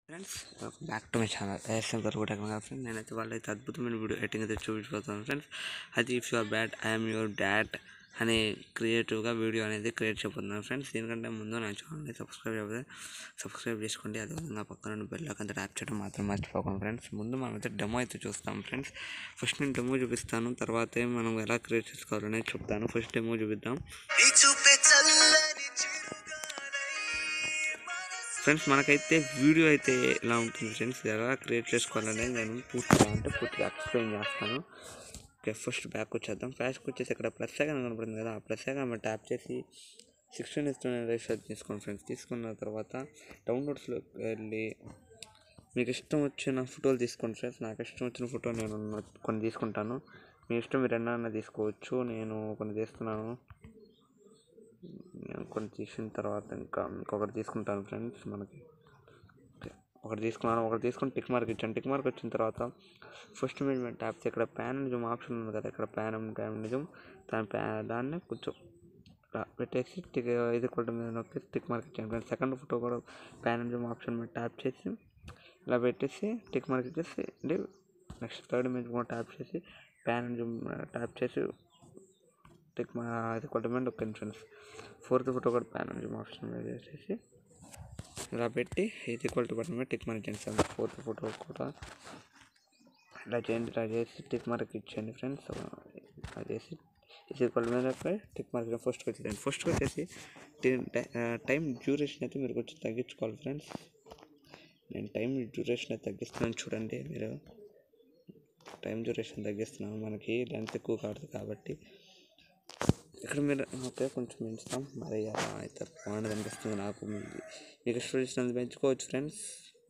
Friends welcome back to my channel ASM గారు కూడా friend నేనైతే వాళ్ళైతే అద్భుతమైన వీడియో ఎడిటింగ్ అయితే చూపించబోతున్నాను ఫ్రెండ్స్ అది if your bad I'm your dad అనే క్రియేటివ్గా వీడియో అనేది క్రియేట్ చేయబోతున్నాను ఫ్రెండ్స్ దీనికంటే ముందు నా ఛానల్ని సబ్స్క్రైబ్ చేయకపోతే సబ్స్క్రైబ్ చేసుకోండి అదేవిధంగా పక్కన బెల్ అంతా ట్యాప్ చేయడం మాత్రం మర్చిపోకండి ఫ్రెండ్స్ ముందు మనం అయితే డెమో అయితే చూస్తాం ఫ్రెండ్స్ ఫస్ట్ నేను డెమో చూపిస్తాను తర్వాత మనం ఎలా క్రియేట్ చేసుకోవాలనేది చెప్తాను ఫస్ట్ డెమో చూపిద్దాం నీ చూపే చల్లని చిరుగాలై ఫ్రెండ్స్ మనకైతే వీడియో అయితే ఇలా ఉంటుంది ఫ్రెండ్స్ ఇది ఎలా క్రియేట్ చేసుకోవాలనేది నేను పూర్తిగా అంటే పూర్తిగా ఎక్స్ప్లెయిన్ చేస్తాను ఓకే ఫస్ట్ బ్యాక్ వచ్చేద్దాం ఫ్యాష్కి వచ్చేసి ఇక్కడ ప్లస్ సెకండ్ కనపడుతుంది కదా ఆ ప్లస్ సెకండ్ మనం ట్యాప్ చేసి సిక్స్టీన్ ఇస్తున్న రిజిస్టర్ తీసుకోండి ఫ్రెండ్స్ తీసుకున్న తర్వాత డౌన్లోడ్స్లోకి వెళ్ళి మీకు ఇష్టం వచ్చిన ఫోటోలు తీసుకోండి ఫ్రెండ్స్ నాకు ఇష్టం వచ్చిన ఫోటో నేను కొన్ని తీసుకుంటాను మీ ఇష్టం మీరు ఎన్నైనా తీసుకోవచ్చు నేను కొన్ని తీస్తున్నాను నేను కొన్ని తీసిన తర్వాత ఇంకా ఇంకొకటి తీసుకుంటాను ఫ్రెండ్స్ మనకి ఓకే. ఒకటి తీసుకున్నాను ఒకటి తీసుకుని టిక్ మార్క్ ఇచ్చాను టిక్ మార్క్ వచ్చిన తర్వాత ఫస్ట్ మీరు ట్యాప్స్ ఇక్కడ ప్యాన్ నిజం ఆప్షన్ ఉంది కదా ఇక్కడ ప్యాన్ ప్యాన్ నిజం దాని ప్యా దాన్ని కొంచెం ఇలా పెట్టేసి టిక్ ఇది కూడా మీద నొక్కి టిక్ మార్క్ ఇచ్చాను ఫ్రెండ్స్ సెకండ్ ఫోటో కూడా ప్యాన్ నిజం ఆప్షన్ మీద ట్యాప్ చేసి ఇలా పెట్టేసి టిక్ మార్క్ ఇచ్చేసి అంటే నెక్స్ట్ థర్డ్ ఇమేజ్ కూడా ట్యాప్ చేసి ప్యాన్ నిజం ట్యాప్ చేసి టిక్ మా అది కొట్టమని ఒక ఫ్రెండ్స్ ఫోర్త్ ఫోటో కూడా ప్యాన్ నిజం ఆప్షన్ మీద చేసేసి ఇలా పెట్టి ఇది ఈక్వల్ టు బటన్ మీద టిక్ మార్క్ చేయండి ఫోర్త్ ఫోటో కూడా ఇలా చేయండి ఇలా చేసి టిక్ మార్క్ ఇచ్చేయండి ఫ్రెండ్స్ ఇలా చేసి ఇది ఈక్వల్ మీద టిక్ మార్క్ ఫస్ట్ వచ్చేదండి ఫస్ట్ వచ్చేసి టైం డ్యూరేషన్ అయితే మీరు కొంచెం తగ్గించుకోవాలి ఫ్రెండ్స్ నేను టైం డ్యూరేషన్ అయితే తగ్గిస్తున్నాను చూడండి మీరు టైం డ్యూరేషన్ తగ్గిస్తున్నాను మనకి లెంత్ ఎక్కువ కాదు కాబట్టి ఇక్కడ మీరు ఓకే కొంచెం పెంచుతాం మరి అలా అయితే బాగుండదు అనిపిస్తుంది నాకు మీ- మీకు ఇష్టం వచ్చినంత పెంచుకోవచ్చు ఫ్రెండ్స్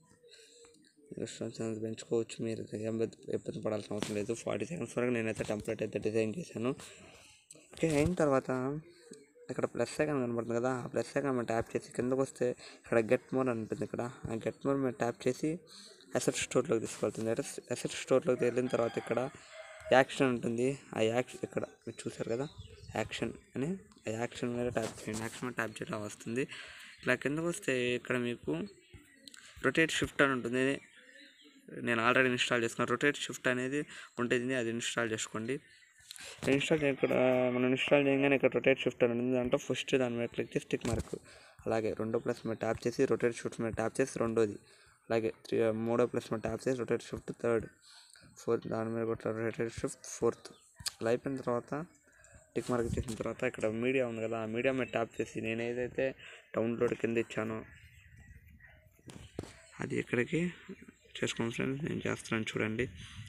మీకు ఇష్టం వచ్చినంత పెంచుకోవచ్చు మీరు ఏం ఇబ్బంది ఇబ్బంది పడాల్సిన అవసరం లేదు ఫార్టీ సెకండ్స్ వరకు నేనైతే టెంప్లెట్ అయితే డిజైన్ చేశాను ఓకే అయిన తర్వాత ఇక్కడ ప్లస్ సెకండ్ కనబడుతుంది కదా ఆ ప్లస్ సెకండ్ మనం ట్యాప్ చేసి కిందకు వస్తే ఇక్కడ గెట్ మోర్ అని ఉంటుంది ఇక్కడ ఆ గెట్ మోర్ మీద ట్యాప్ చేసి అసెట్ స్టోర్లోకి తీసుకెళ్తుంది అసెట్ స్టోర్లోకి వెళ్ళిన తర్వాత ఇక్కడ యాక్షన్ ఉంటుంది ఆ యాక్షన్ ఇక్కడ మీరు చూసారు కదా యాక్షన్ అని ఆ యాక్షన్ మీద ట్యాప్ చేయండి యాక్షన్ మీద ట్యాప్ చేయడం వస్తుంది ఇలా కిందకు వస్తే ఇక్కడ మీకు రొటేట్ షిఫ్ట్ అని ఉంటుంది నేను ఆల్రెడీ ఇన్స్టాల్ చేసుకున్నాను రొటేట్ షిఫ్ట్ అనేది ఉంటుంది అది ఇన్స్టాల్ చేసుకోండి ఇన్స్టాల్ ఇక్కడ మనం ఇన్స్టాల్ చేయగానే ఇక్కడ రొటేట్ షిఫ్ట్ అని ఉంది దాంట్లో ఫస్ట్ దాని మీద క్లిక్ చేసి టిక్ మార్క్ అలాగే రెండో ప్లస్ మీద ట్యాప్ చేసి రొటేట్ షిఫ్ట్ మీద ట్యాప్ చేసి రెండోది అలాగే త్రీ మూడో ప్లస్ మీద ట్యాప్ చేసి రొటేట్ షిఫ్ట్ థర్డ్ ఫోర్త్ దాని మీద కూడా రొటేట్ షిఫ్ట్ ఫోర్త్ అలా అయిపోయిన తర్వాత టిక్ మార్క్ చేసిన తర్వాత ఇక్కడ మీడియా ఉంది కదా ఆ మీడియా మీద ట్యాప్ చేసి నేను ఏదైతే డౌన్లోడ్ కింద ఇచ్చానో అది ఎక్కడికి చేసుకోండి ఫ్రెండ్స్ నేను చేస్తున్నాను చూడండి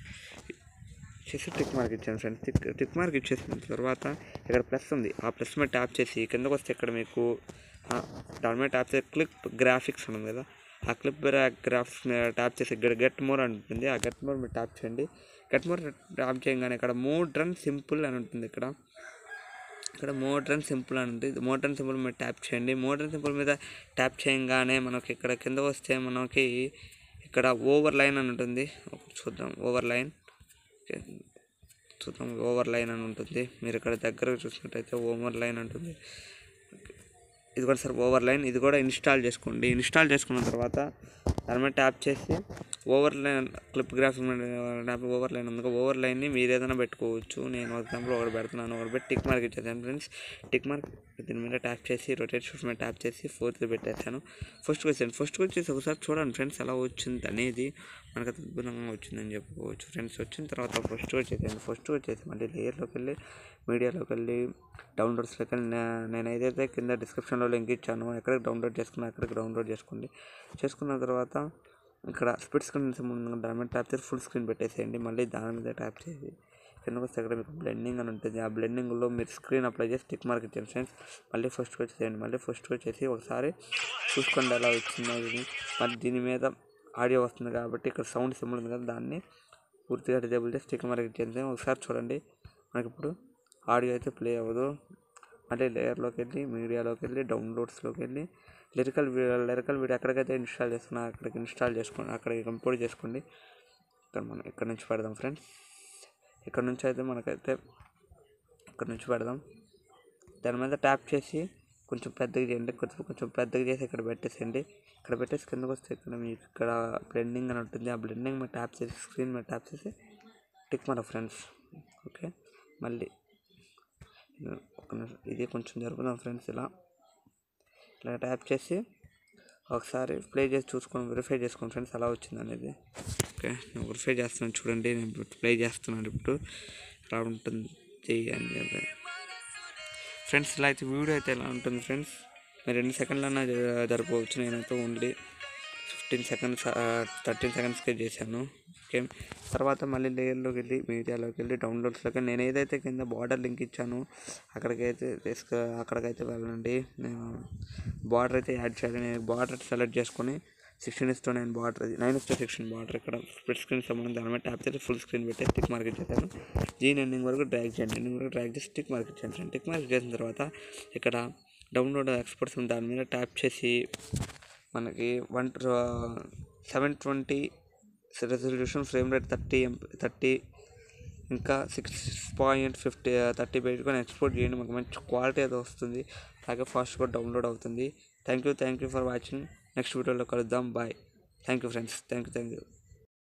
చేసి టిక్ మార్క్ ఇచ్చాను ఫ్రెండ్స్ టిక్ టిక్ మార్క్ ఇచ్చేసిన తర్వాత ఇక్కడ ప్లస్ ఉంది ఆ ప్లస్ మీద ట్యాప్ చేసి కిందకు వస్తే ఇక్కడ మీకు ఆ, దాని మీద ట్యాప్ చేసి క్లిప్ గ్రాఫిక్స్ ఉంది కదా ఆ క్లిప్ గ్రాఫిక్స్ మీద ట్యాప్ చేసి ఇక్కడ గెట్ మోర్ అని ఉంటుంది ఆ గెట్ మోర్ మీద ట్యాప్ చేయండి గెట్ మోర్ ట్యాప్ చేయగానే ఇక్కడ మోడ్రన్ సింపుల్ అని ఉంటుంది ఇక్కడ ఇక్కడ మోడ్రన్ సింపుల్ అని ఉంటుంది మోడ్రన్ సింపుల్ మీద ట్యాప్ చేయండి మోడ్రన్ సింపుల్ మీద ట్యాప్ చేయగానే మనకి ఇక్కడ కింద వస్తే మనకి ఇక్కడ ఓవర్ లైన్ అని ఉంటుంది ఒకటి చూద్దాం ఓవర్ లైన్ ఓకే. చూద్దాం ఓవర్ లైన్ అని ఉంటుంది మీరు ఇక్కడ దగ్గర చూసినట్టయితే ఓవర్ లైన్ ఉంటుంది ఓకే. ఇది కూడా సార్ ఓవర్ లైన్ ఇది కూడా ఇన్స్టాల్ చేసుకోండి ఇన్స్టాల్ చేసుకున్న తర్వాత దాని మీద ట్యాప్ చేసి over line clip graphic tap over line ఉంది ఓవర్ లైన్ని మీరు ఏదైనా పెట్టుకోవచ్చు నేను ఎగ్జాంపుల్ ఒకటి పెడుతున్నాను ఒకటి పెట్టి టిక్ మార్క్ ఇచ్చేసాను ఫ్రెండ్స్ టిక్ మార్క్ దీని మీద ట్యాప్ చేసి రొటేట్ షూట్ మీద ట్యాప్ చేసి ఫోర్త్ పెట్టేసాను ఫస్ట్కి వచ్చాను ఫస్ట్కి వచ్చేసి ఒకసారి చూడండి ఫ్రెండ్స్ ఎలా వచ్చింది అనేది మనకు అద్భుతంగా వచ్చిందని చెప్పుకోవచ్చు ఫ్రెండ్స్ వచ్చిన తర్వాత ఫస్ట్ వచ్చేసాను ఫస్ట్ వచ్చేసి మళ్ళీ లేయర్లోకి వెళ్ళి మీడియాలోకి వెళ్ళి డౌన్లోడ్స్లోకి వెళ్ళి నే- నేను ఏదైతే కింద డిస్క్రిప్షన్లో లింక్ ఇచ్చానో ఎక్కడికి డౌన్లోడ్ చేసుకున్నా అక్కడికి డౌన్లోడ్ చేసుకోండి చేసుకున్న తర్వాత ఇక్కడ స్ప్లిట్ స్క్రీన్ సింబల్ దాని మీద ట్యాప్ చేసి ఫుల్ స్క్రీన్ పెట్టేసేయండి మళ్ళీ దాని మీద ట్యాప్ చేసి కిందకు వస్తే ఇక్కడ మీకు బ్లెండింగ్ అని ఉంటుంది ఆ బ్లెండింగ్లో మీరు స్క్రీన్ అప్లై చేసి టిక్ మార్క్ ఇచ్చాను ఫ్రెండ్స్ మళ్ళీ ఫస్ట్కి వచ్చేసేయండి మళ్ళీ ఫస్ట్కి వచ్చేసి ఒకసారి చూసుకోండి ఎలా వచ్చిందో ఇది మరి దీని మీద ఆడియో వస్తుంది కాబట్టి ఇక్కడ సౌండ్ సింబల్ ఉంది కదా దాన్ని పూర్తిగా డిజేబుల్ చేసి టిక్ మార్క్ ఇచ్చేసి ఒకసారి చూడండి మనకి ఇప్పుడు ఆడియో అయితే ప్లే అవ్వదు మళ్ళీ లేయర్లోకి వెళ్ళి మీడియాలోకి వెళ్ళి డౌన్లోడ్స్లోకి వెళ్ళి లిరికల్ లిరికల్ వీడియో ఎక్కడికైతే ఇన్స్టాల్ చేస్తున్నా అక్కడికి ఇన్స్టాల్ చేసుకోండి అక్కడికి కంపోజ్ చేసుకోండి ఇక్కడ మనం ఇక్కడ నుంచి పెడదాం ఫ్రెండ్స్ ఇక్కడ నుంచి అయితే మనకైతే ఇక్కడ నుంచి పెడదాం దాని మీద ట్యాప్ చేసి కొంచెం పెద్దగా చేయండి కొంచెం కొంచెం పెద్దగా చేసి ఇక్కడ పెట్టేసేయండి ఇక్కడ పెట్టేసి కిందకు వస్తే ఇక్కడ మీకు ఇక్కడ బ్లెండింగ్ అని ఉంటుంది ఆ బ్లెండింగ్ మీద ట్యాప్ చేసి స్క్రీన్ మీద ట్యాప్ చేసి టిక్ మన ఫ్రెండ్స్ ఓకే మళ్ళీ ఒక నిమిషం ఇది కొంచెం జరుపుదాం ఫ్రెండ్స్ ఇలా ఇలా ట్యాప్ చేసి ఒకసారి ప్లే చేసి చూసుకొని వెరిఫై చేసుకోండి ఫ్రెండ్స్ అలా వచ్చింది అనేది ఓకే నేను వెరిఫై చేస్తున్నాను చూడండి నేను ఇప్పుడు ప్లే చేస్తున్నాను ఇప్పుడు ఇలా ఉంటుంది అని చెప్పి ఫ్రెండ్స్ ఇలా అయితే వీడియో అయితే ఎలా ఉంటుంది ఫ్రెండ్స్ మీరు ఎన్ని సెకండ్లన్నా జ- జరపవచ్చు నేనైతే ఓన్లీ ఫిఫ్టీన్ సెకండ్స్ థర్టీన్ సెకండ్స్కే చేశాను ఓకే తర్వాత మళ్ళీ లేయర్లోకి వెళ్ళి మీడియాలోకి వెళ్ళి డౌన్లోడ్స్లోకి నేను ఏదైతే కింద బార్డర్ లింక్ ఇచ్చానో అక్కడికైతే తీసుకు అక్కడికైతే వెళ్ళండి నేను బార్డర్ అయితే యాడ్ చేయాలి నేను బార్డర్ సెలెక్ట్ చేసుకొని sixteen is to nine border nine is to sixteen border ఇక్కడ స్ప్లిట్ స్క్రీన్ సంబంధం దాని మీద ట్యాప్ చేసి ఫుల్ స్క్రీన్ పెట్టి టిక్ మార్కెట్ చేశాను దీని ఎండింగ్ వరకు డ్రాగ్ చేయండి ఎండింగ్ వరకు డ్రాగ్ చేసి టిక్ మార్కెట్ చేయండి టిక్ మార్కెట్ చేసిన తర్వాత ఇక్కడ డౌన్లోడ్ ఎక్స్పర్ట్స్ ఉంది దాని మీద ట్యాప్ చేసి మనకి one seven twenty resolution frame rate thirty MP thirty ఇంకా సిక్స్ పాయింట్ ఫిఫ్టీ థర్టీ పెట్టుకొని ఎక్స్పోర్ట్ చేయండి మాకు మంచి క్వాలిటీ అయితే వస్తుంది అలాగే ఫాస్ట్గా డౌన్లోడ్ అవుతుంది thank you thank you for watching next వీడియోలో కలుద్దాం bye thank you friends thank you thank you